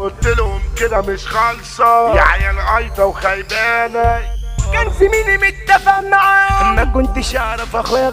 قلت لهم كده مش خالصة يا عيال قايطة وخيبانة كان زميلي متفق معاه ما كنتش اعرف اخويا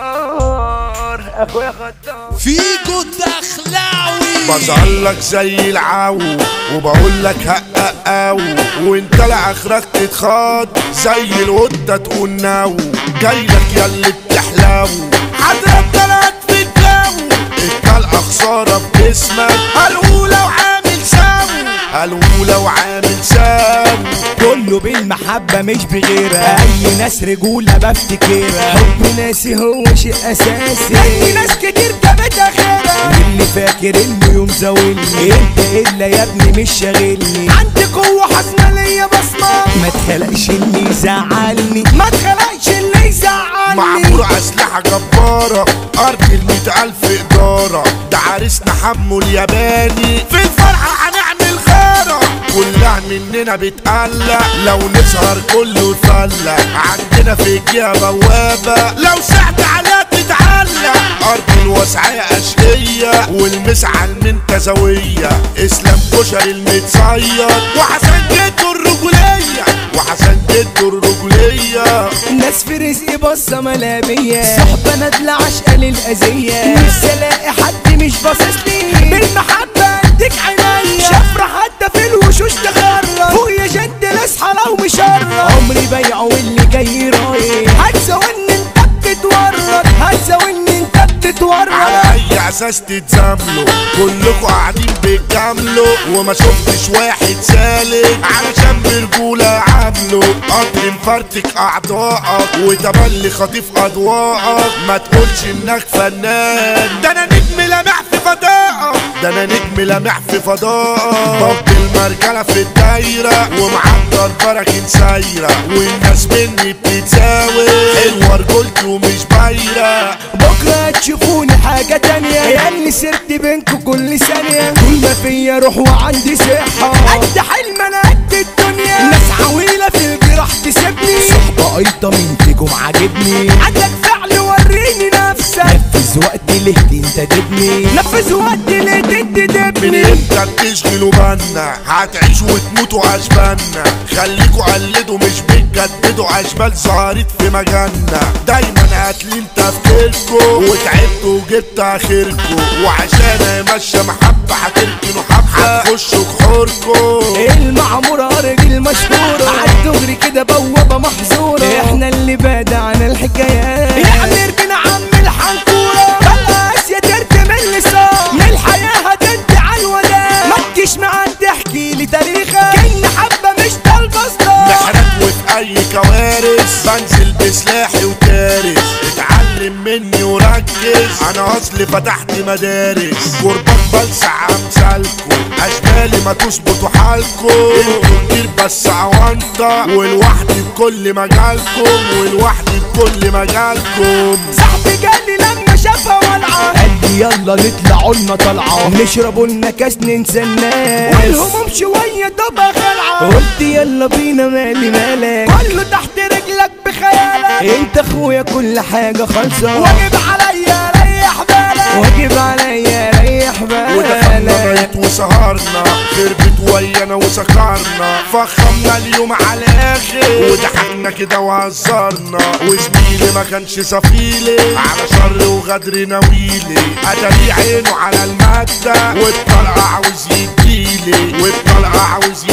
غدار اخويا غدار فيكو الدخلاوي بظهر لك زي العو وبقول لك هققاو وانت لاخرك تتخاض زي القطة تقول ناو جاي لك يا اللي بتحلاو حضرتك طلعت في الجو الطلقة خسارة بجسمك الاولى وعامل ساو الاولى وعامل ساو كله بالمحبة مش بغيرها أي ناس رجولة بفتكرها حب ناسي هو شيء أساسي أي ناس كتير جابت آخرها واللي فاكر إنه يوم زاولني أنت إلا يا ابني مش شاغلني عندي قوة حاسمة ليا بصمة ما تخلقش اللي يزعلني ما تخلقش اللي يزعلني معمور أسلحة جبارة أرض المية ألف إدارة ده عريسنا حمو الياباني في الفرحة هنعمل غارة كلها مننا بتقلق لو نسهر كله يفلق عندنا في الجهة بوابة لو سعت عليها تتعلق أرض الوسعية أشقية والمسعى المنتزوية إسلام كشري المتصيد وحسن جده الرجولية وحسن جده الرجولية الناس في رزقي بصة ملامية صحبة نادلة عشقة للأذية نفسي ألاقي حد مش باصص لي بالمحبة أديك عينيا شفرة حتى في الوشوش تخرج فوق يا جد الاصحى لو مشرد عمري بيعه واللي جاي رايح هتسوي إن أنت بتتورط هتسوي إن أنت بتتورط على اي اساس تتزاملوا كلكوا قاعدين بتجاملوا وما شفتش واحد سالك علشان برجولة عامله قطر مفرتك اعضائك وتملي خطيف اضواءك ما تقولش انك فنان ده انا نجم لامع في فضائك ده انا نجم لامع في فضائك ضبط المرجلة في الدايرة ومعدل بركة سايرة والناس مني بتتساوي حلوة رجولتي ومش بايرة بكرة تشوفوني حاجة تانية يا اللي سرت بينكوا كل ثانية طول ما فيا روح وعندي صحة قد حلم انا قد الدنيا ناس عويلة في الجراح تسيبني صحبة قيطة من فيكم عاجبني عندك فعل وريني نفسك نفذ وقت ليه انت تبني نفذ وقت ليه انت من تبني امتى بتشغلوا بالنا هتعيشوا وتموتوا اشبالنا خليكوا قلدوا مش بتجددوا اشبال ظهرت في مجالنا دايما قاتلين تفكيركوا وتعبتوا وجبت اخركوا وعشان ماشية محبة هتركنوا حبة هتخشوا جحوركوا المعمورة راجل مشهورة عالدغري كده بوابة محظورة احنا اللي بعد عن الحكايات يعني اركن عم الحنكورة خلاص يا ترك من اللسان من الحياة هتنتي على الوداع ما تجيش معاك تحكي لي تاريخك كأن حبة مش طالبة صداع محرك وفي اي كوارث بنزل بسلاحي وكارث اتعلم مني وركز انا اصلي فتحت مدارس قربان بلسع امثالكم اشبالي ما تظبطوا حالكم انتوا كتير بس عوانطة والوحدي بكل مجالكم والوحدي بكل مجالكم صاحبي جالي لما شافها ولعة قال لي يلا نطلعوا لنا طلعة نشربوا لنا كاس ننسى الناس والهموم شوية تبقى خلعة قلت يلا بينا مالي مالك كله تحت رجلك بخيالك انت اخويا كل حاجة خالصة واجب عليا ريح بالك واجب عليا ريح ودخلنا بالك بيت وسهرنا خربت ويانا وسكرنا فخمنا اليوم على الاخر وضحكنا كده وهزرنا وزميلي ما كانش صفيلي على شر وغدر ناويلي اتاري عينه على المادة والطلقة عاوز يديلي والطلقة عاوز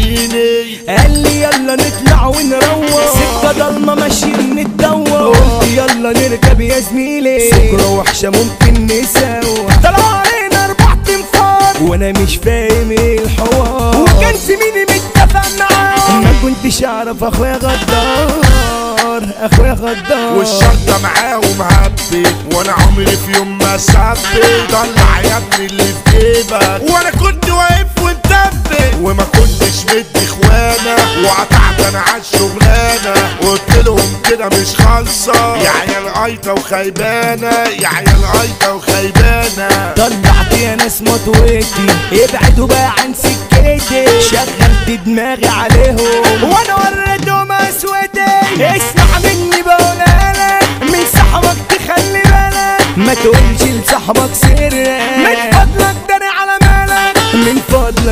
يديني قال لي يلا نطلع ونروح سكة ضلمة ماشيين نتدور قلت يلا نركب يا زميلي سكرة وحشة ممكن نسوى طلعوا علينا أربع تنفار وأنا مش فاهم ايه الحوار وكان زميلي متفق معاه ما كنتش أعرف أخويا غدار أخويا غدار والشنطة معاه ومهبي وانا عمري في يوم ما سبي طلع يا ابني اللي في جيبك وانا كنت واقف ومتبي وما كنتش مدي اخوانا وقطعت انا على الشغلانة قلت لهم كده مش خالصة يا عيال قايطة وخيبانة يا عيال قايطة وخيبانة طلعت يا ناس مطويتي ابعدوا بقى عن سكتي شغلت دماغي عليهم وانا وريتهم اسودي اسمع مني بقولها لك من صاحبك تخلي بالك ما تقولش لصاحبك سر من فضلك داري على مالك من فضلك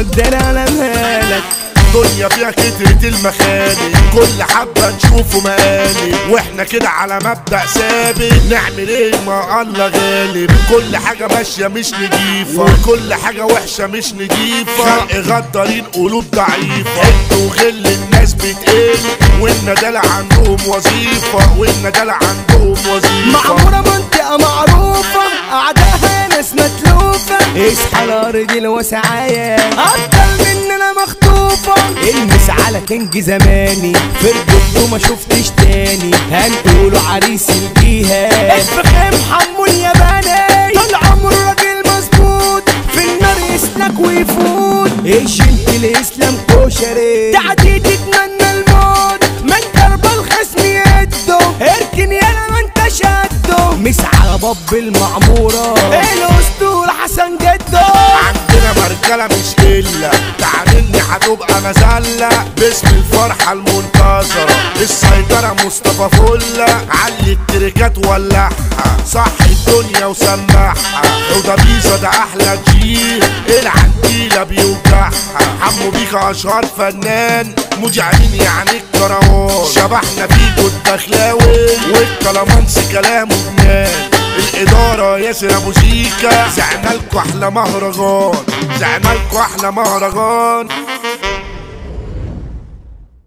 صورك ده انا على مالك دنيا فيها كترة المخالي كل حبة نشوفه مقالي واحنا كده على مبدأ ثابت نعمل ايه ما الله غالب كل حاجة ماشية مش نضيفة وكل حاجة وحشة مش نضيفة خلق غدارين قلوب ضعيفة حد وغل الناس بتقل والندالة عندهم وظيفة والندالة عندهم وظيفة معمورة منطقة معروفة أعدائها ناس متلوفة اصحى الأرض الوسعاية أكتر مننا مخطوفة المس على كنج زماني في الجد ما شفتش تاني هنقولوا عريس الجهة الفخام حمو الياباني طول عمره راجل مظبوط في النار يسلك ويفوت ايش انت الاسلام كشري تعدي تتمنى الموت من درب الخصم يده اركن يالا ما انت شده مس على باب المعمورة الاسطول حسن جده عندنا مرجلة مش قلة تعاملني هتبقى مذلة باسم الفرحة المنتظرة السيطرة مصطفى فلة علي التركات ولعها صح الدنيا وسمعها وده بيزا ده احلى جيل العنتيلة بيوجعها حمو بيكا اشهر فنان مجعلين يعني الكروان شبحنا فيكو الدخلاوي والكلامانسي كلامه جنان الإدارة ياسر أبو شيكا زعنا لكوا أحلى مهرجان زعنا لكوا أحلى مهرجان